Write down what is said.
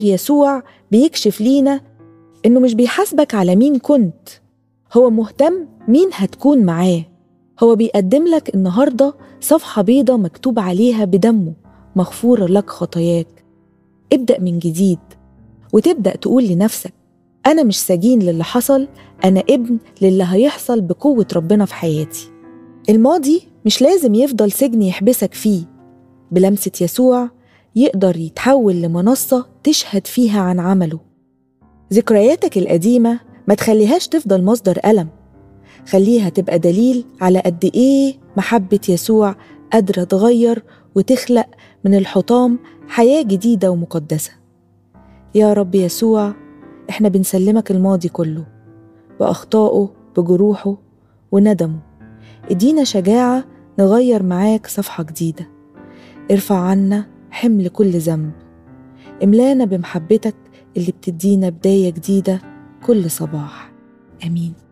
يسوع بيكشف لينا إنه مش بيحاسبك على مين كنت هو مهتم مين هتكون معاه هو بيقدم لك النهاردة صفحة بيضة مكتوب عليها بدمه مغفورة لك خطاياك ابدأ من جديد وتبدأ تقول لنفسك أنا مش سجين للي حصل أنا ابن للي هيحصل بقوة ربنا في حياتي الماضي مش لازم يفضل سجن يحبسك فيه بلمسة يسوع يقدر يتحول لمنصة تشهد فيها عن عمله ذكرياتك القديمة ما تخليهاش تفضل مصدر ألم خليها تبقى دليل على قد إيه محبة يسوع قادرة تغير وتخلق من الحطام حياة جديدة ومقدسة يا رب يسوع احنا بنسلمك الماضي كله بأخطائه بجروحه وندمه ادينا شجاعة نغير معاك صفحة جديدة ارفع عنا حمل كل ذنب املانا بمحبتك اللي بتدينا بداية جديدة كل صباح آمين